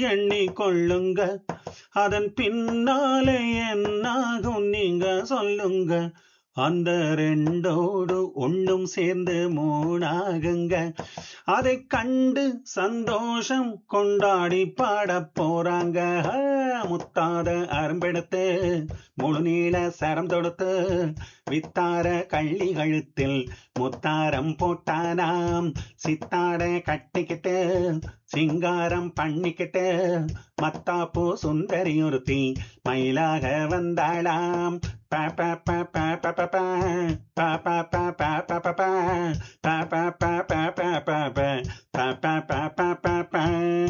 எண்ணிக்கொள்ளுங்க அதன் பின்னாலே என்னாகும் நீங்க சொல்லுங்க அந்த ரெண்டோடு ஒண்ணும் சேர்ந்து மூணாகுங்க அதை கண்டு சந்தோஷம் கொண்டாடி பாட போறாங்க ஆ, முத்தாத அரும்பெடுத்து முழு நீள சரம் தொடுத்து வித்தார கள்ளி கழுத்தில் முத்தாரம் போட்டானாம் சித்தாட கட்டிக்கிட்டு சிங்காரம் பண்ணிக்கிட்டு மத்தாப்பூ சுந்தரி ஒருத்தி மயிலாக வந்தாளாம் பா பா பா பா பா பா பா. பா பா பா பா பா பா பா. பா பா பா பா பா பா பா. பா பா பா பா பா பா.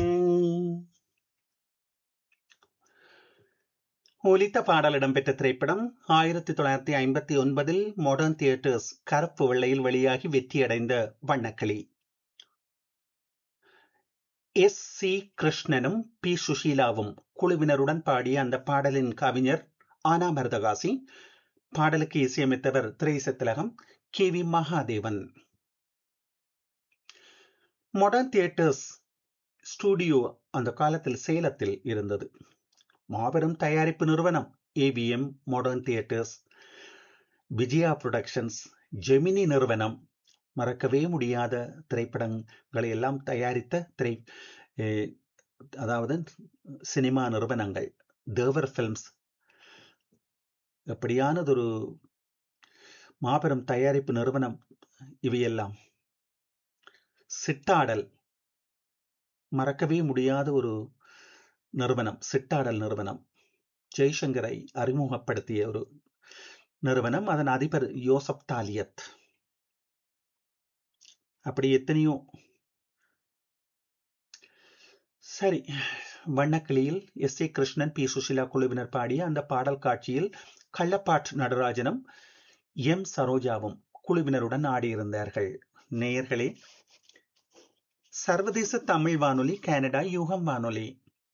ஒலித்த பாடல் இடம்பெற்ற திரைப்படம் ஆயிரத்தி தொள்ளாயிரத்தி ஐம்பத்தி ஒன்பதில் மாடர்ன் தியேட்டர்ஸ் கருப்பு வெள்ளையில் வெளியாகி வெற்றியடைந்த வண்ணக்கிளி எஸ் சி கிருஷ்ணனும் பி சுஷீலாவும் குழுவினருடன் பாடிய அந்த பாடலின் கவிஞர் ஆனா மருதகாசி பாடலுக்கு இசையமைத்தவர் திரைசத்திலகம் K V Mahadevan modern theatres studio அந்த காலத்தில் சேலத்தில் இருந்தது மாபெரும் தயாரிப்பு நிறுவனம் AVM modern theatres Vijaya productions Gemini நிறுவனம் மறக்கவே முடியாத திரைப்படங்களை எல்லாம் தயாரித்த திரை eh, அதாவது சினிமா நிறுவனங்கள் தேவர் ஃபில்ம்ஸ் எப்படியானதொரு மாபெரும் தயாரிப்பு நிறுவனம் இவையெல்லாம் சிட்டாடல் மறக்கவே முடியாத ஒரு நிறுவனம் சிட்டாடல் நிறுவனம் ஜெய்சங்கரை அறிமுகப்படுத்திய ஒரு நிறுவனம் அதன் அதிபர் யோசப் தாலியத் அப்படி எத்தனையோ சரி வண்ணக்கிளியில் S A Krishnan P Sushila குழுவினர் பாடிய அந்த பாடல் காட்சியில் கள்ளப்பாட் நடராஜனும் எம் சரோஜாவும் குழுவினருடன் ஆடியிருந்தார்கள் நேயர்களே சர்வதேச தமிழ் வானொலி கனடா யூகம் வானொலி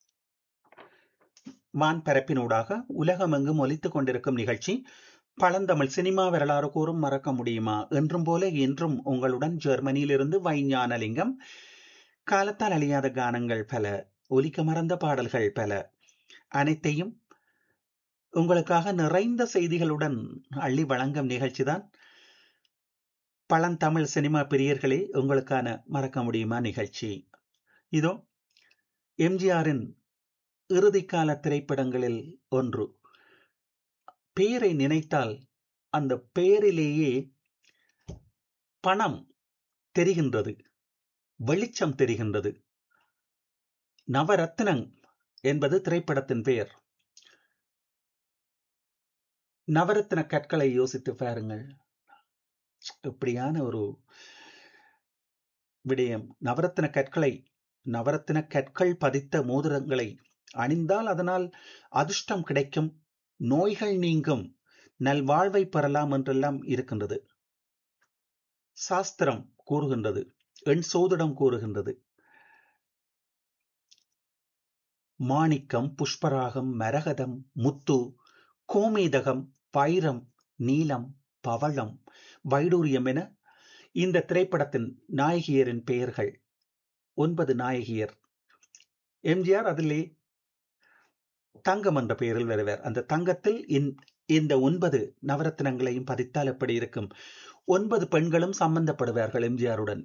வான் பரப்பினூடாக உலகமெங்கும் ஒலித்துக் கொண்டிருக்கும் நிகழ்ச்சி பழந்தமிழ் சினிமா வரலாறு கூறும் மறக்க முடியுமா என்றும் போல இன்றும் உங்களுடன் ஜெர்மனியிலிருந்து வைஞானலிங்கம் காலத்தால் அழியாத கானங்கள் பல ஒலிக்க மறந்த பாடல்கள் பல அனைத்தையும் உங்களுக்காக நிறைந்த செய்திகளுடன் அள்ளி வழங்கும் நிகழ்ச்சிதான் பழந்தமிழ் சினிமா பிரியர்களே உங்களுக்கான மறக்க முடியுமா நிகழ்ச்சி இதோ எம்ஜிஆரின் இறுதிக்கால திரைப்படங்களில் ஒன்று பெயரை நினைத்தால் அந்த பெயரிலேயே பணம் தெரிகின்றது வெளிச்சம் தெரிகின்றது நவரத்னங் என்பது திரைப்படத்தின் பெயர் நவரத்ன கற்களை யோசித்து பாருங்கள் இப்படியான ஒரு விடயம் நவரத்ன கற்களை நவரத்ன கற்கள் பதித்த மோதிரங்களை அணிந்தால் அதனால் அதிர்ஷ்டம் கிடைக்கும் நோய்கள் நீங்கும் நல்வாழ்வை பெறலாம் என்றெல்லாம் இருக்கின்றது சாஸ்திரம் கூறுகின்றது எண் சோதிடம் கூறுகின்றது மாணிக்கம் புஷ்பராகம் மரகதம் முத்து கோமேதகம் வைரம் நீலம் பவளம் வைடூரியம் என இந்த திரைப்படத்தின் நாயகியரின் பெயர்கள் ஒன்பது நாயகியர் எம்ஜிஆர் அதிலே தங்கம் என்ற பெயரில் வருவார் அந்த தங்கத்தில் இந்த ஒன்பது நவரத்னங்களையும் பதித்தால் எப்படி இருக்கும் ஒன்பது பெண்களும் சம்பந்தப்படுவார்கள் எம்ஜிஆருடன்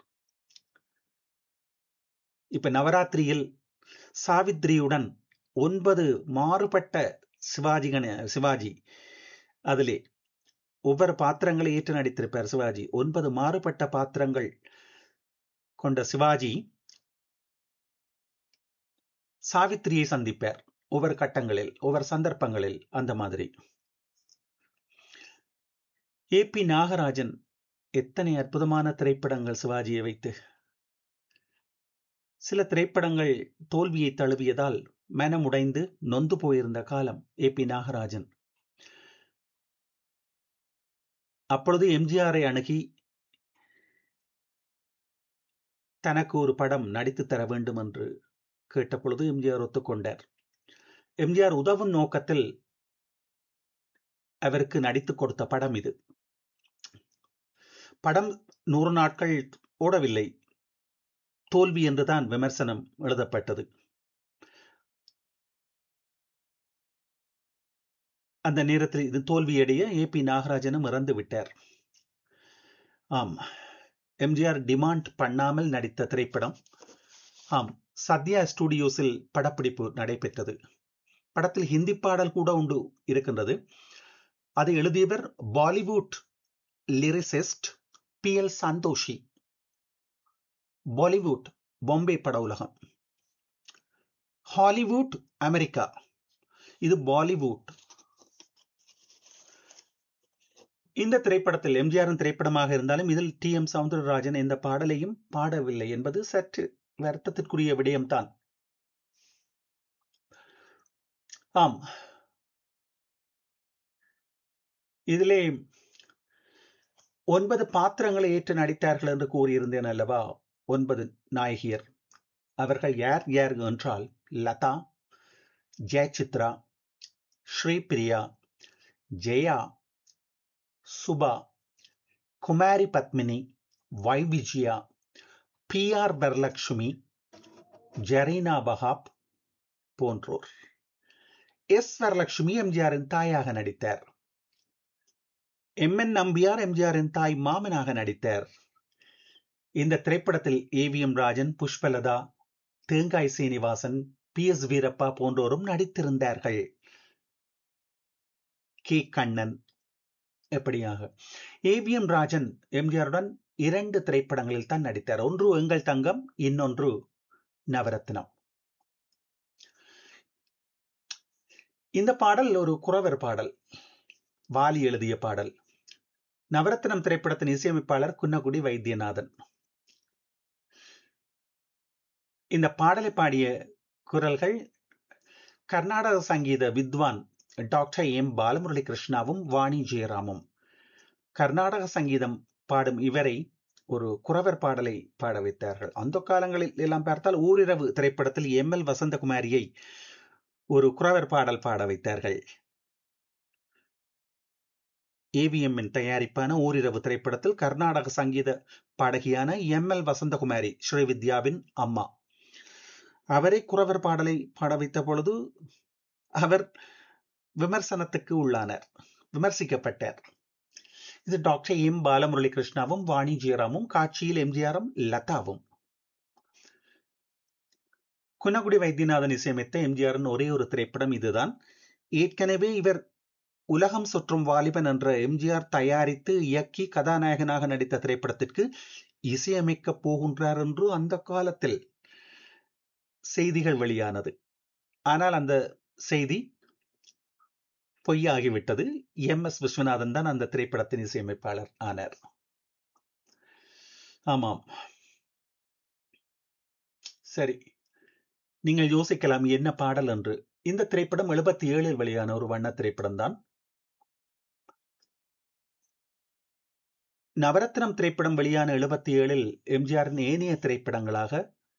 இப்ப நவராத்திரியில் சாவித்ரியுடன் ஒன்பது மாறுபட்ட சிவாஜி கண சிவாஜி அதிலே ஒவ்வொரு பாத்திரங்களை ஏற்று நடித்திருப்பார் சிவாஜி ஒன்பது மாறுபட்ட பாத்திரங்கள் கொண்ட சிவாஜி சாவித்திரியை சந்திப்பார் ஒவ்வொரு கட்டங்களில் ஒவ்வொரு சந்தர்ப்பங்களில் அந்த மாதிரி ஏ பி நாகராஜன் எத்தனை அற்புதமான திரைப்படங்கள் சிவாஜியை வைத்து சில திரைப்படங்கள் தோல்வியை தழுவியதால் மனமுடைந்து நொந்து போயிருந்த காலம் ஏ பி நாகராஜன் அப்பொழுது எம்ஜிஆரை அணுகி தனக்கு ஒரு படம் நடித்து தர வேண்டும் என்று கேட்டபொழுது எம்ஜிஆர் ஒத்துக்கொண்டார் எம்ஜிஆர் உதவும் நோக்கத்தில் அவருக்கு நடித்து கொடுத்த படம் இது படம் நூறு நாட்கள் ஓடவில்லை தோல்வி என்றுதான் விமர்சனம் எழுதப்பட்டது அந்த நேரத்தில் இது தோல்வியடைய ஏ பி நாகராஜனும் இறந்து விட்டார் ஆம் எம்ஜிஆர் டிமாண்ட் பண்ணாமல் நடித்த திரைப்படம் ஆம் சத்யா ஸ்டுடியோஸில் படப்பிடிப்பு நடைபெற்றது படத்தில் ஹிந்தி பாடல் கூட உண்டு இருக்கின்றது அதை எழுதியவர் Bollywood lyricist P L Santhoshi Bollywood Bombay பட உலகம் ஹாலிவுட் அமெரிக்கா இது பாலிவுட் இந்த திரைப்படத்தில் எம்ஜிஆரின் திரைப்படமாக இருந்தாலும் இதில் டி எம் சவுந்தரராஜன் எந்த பாடலையும் பாடவில்லை என்பது சற்று வருத்தத்திற்குரிய விடயம்தான் ஆம் இதிலே ஒன்பது பாத்திரங்களை ஏற்று நடித்தார்கள் என்று கூறியிருந்தேன் அல்லவா ஒன்பது நாயகியர் அவர்கள் யார் யார் என்றால் Latha Jayachitra Sripriya Jaya Subha Kumari Padmini Y Vijaya P R Varalakshmi Zarina Wahab போன்றோர் எஸ் வரலட்சுமி எம்ஜிஆரின் தாயாக நடித்தார் எம் என் நம்பியார் எம்ஜிஆரின் தாய் மாமனாக நடித்தார் இந்த திரைப்படத்தில் AVM Rajan Pushpalatha Thengai Srinivasan P S Veerappa போன்றோரும் நடித்திருந்தார்கள் கே கண்ணன் எப்படியாக ஏவிஎம் ராஜன் எம்ஜிஆருடன் இரண்டு திரைப்படங்களில் தான் நடித்தார் ஒன்று எங்கள் தங்கம் இன்னொன்று நவரத்னம் இந்த பாடல் ஒரு குறவர் பாடல் வாலி எழுதிய பாடல் நவரத்னம் திரைப்படத்தின் இசையமைப்பாளர் குன்னகுடி வைத்தியநாதன் இந்த பாடலை பாடிய குரல்கள் கர்நாடக சங்கீத வித்வான் டாக்டர் எம் பாலமுரளி கிருஷ்ணாவும் வாணி ஜெயராமும் கர்நாடக சங்கீதம் பாடும் இவரை ஒரு குறவர் பாடலை பாட வைத்தார்கள் அந்த காலங்களில் எல்லாம் பார்த்தால் ஓரிரவு திரைப்படத்தில் எம் எல் வசந்தகுமாரியை ஒரு குறவர் பாடல் பாட வைத்தார்கள் ஏவிஎம்மின் தயாரிப்பான ஓரிரவு திரைப்படத்தில் கர்நாடக சங்கீத பாடகியான எம் எல் வசந்தகுமாரி ஸ்ரீவித்யாவின் அம்மா அவரை குறவர் பாடலை பாட வைத்த பொழுது அவர் விமர்சனத்துக்கு உள்ளானார் விமர்சிக்கப்பட்டார் இது டாக்டர் எம் பாலமுரளி கிருஷ்ணாவும் வாணி ஜெயராமும் காட்சியில் எம்ஜிஆரும் லதாவும் குன்னகுடி வைத்தியநாதன் இசையமைத்த எம்ஜிஆரின் ஒரே ஒரு திரைப்படம் இதுதான் ஏற்கனவே இவர் உலகம் சுற்றும் வாலிபன் என்ற எம்ஜிஆர் தயாரித்து இயக்கி கதாநாயகனாக நடித்த திரைப்படத்திற்கு இசையமைக்கப் போகின்றார் என்று அந்த காலத்தில் செய்திகள் வெளியானது ஆனால் அந்த செய்தி பொய்யாகிவிட்டது எம் எஸ் விஸ்வநாதன் தான் அந்த திரைப்படத்தின் இசையமைப்பாளர் ஆனார் ஆமாம் சரி நீங்கள் யோசிக்கலாம் என்ன பாடல் என்று இந்த திரைப்படம் எழுபத்தி ஏழில் வெளியான ஒரு வண்ண திரைப்படம் தான் நவரத்னம் திரைப்படம் வெளியான எழுபத்தி ஏழில் எம்ஜிஆரின் ஏனைய திரைப்படங்களாக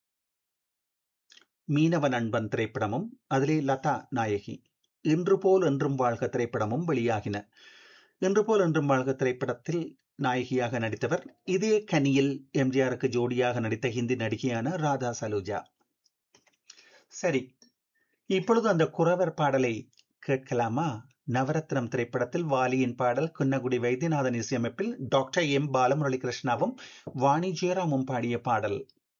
மீனவ நண்பன் திரைப்படமும் அதிலே லதா நாயகி இன்று போல் என்றும் வாழ்க திரைப்படமும் வெளியாகின இன்று போல் என்றும் வாழ்க திரைப்படத்தில் நாயகியாக நடித்தவர் இதே கனியில் எம்ஜிஆருக்கு ஜோடியாக நடித்த ஹிந்தி நடிகையான ராதா சலூஜா சரி இப்பொழுது அந்த குறவர் பாடலை கேட்கலாமா நவரத்னம் திரைப்படத்தில் வாலியின் பாடல் குன்னகுடி வைத்தியநாதன் இசையமைப்பில் டாக்டர் எம் பாலமுரளி கிருஷ்ணாவும் வாணி ஜெயராமும் பாடிய பாடல்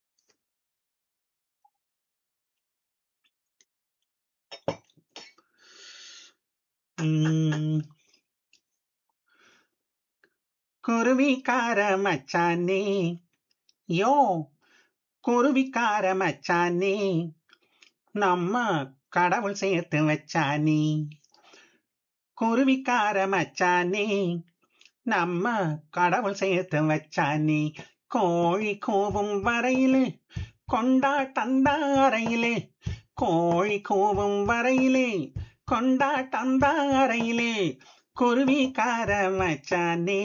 குருவிக்கார மச்சானே யோ குருவிக்கார மச்சானே நம்ம கடவுள் சேர்த்து வச்சானே குருவிக்கார மச்சானே நம்ம கடவுள் சேர்த்து வச்சானே கோழி கூவும் வரையிலே கொண்டாட்டந்தாரையிலே கோழி கூவும் வரையிலே கொண்டாட்டந்தாரையிலே குருவிக்கார மச்சானே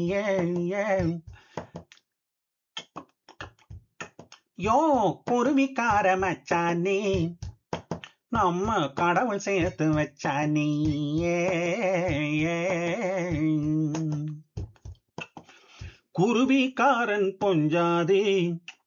யோ குருவிக்கார மச்சானே நம்ம கடவுள் சேர்த்து வச்சானே குருவிக்காரன் பொஞ்சாதே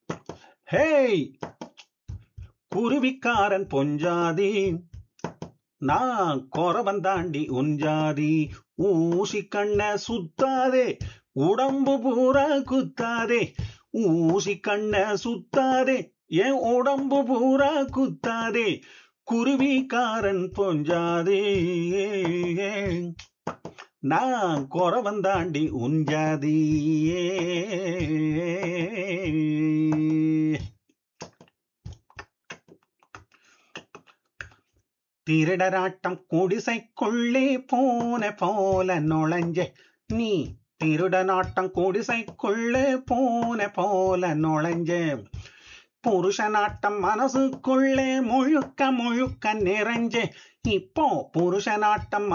ஹேய் குருவிக்காரன் பொஞ்சாதே நான் குறவன் தாண்டி உஞ்சாதி ஊசி கண்ண சுத்தாதே உடம்பு பூரா குத்தாதே ஊசி கண்ண சுத்தாதே என் உடம்பு பூரா குத்தாதே குருவிக்காரன் பொஞ்சாதே நான் குறவன் தாண்டி உஞ்சாதி திருடராட்டம் குடிசைக்குள்ளே போன போல நுழைஞ்ச நீ திருடனாட்டம் குடிசைக்குள்ளே போன போல நுழைஞ்ச புருஷனாட்டம் மனசுக்குள்ளே முழுக்க முழுக்க நிறைஞ்ச இப்போ புருஷனாட்டம்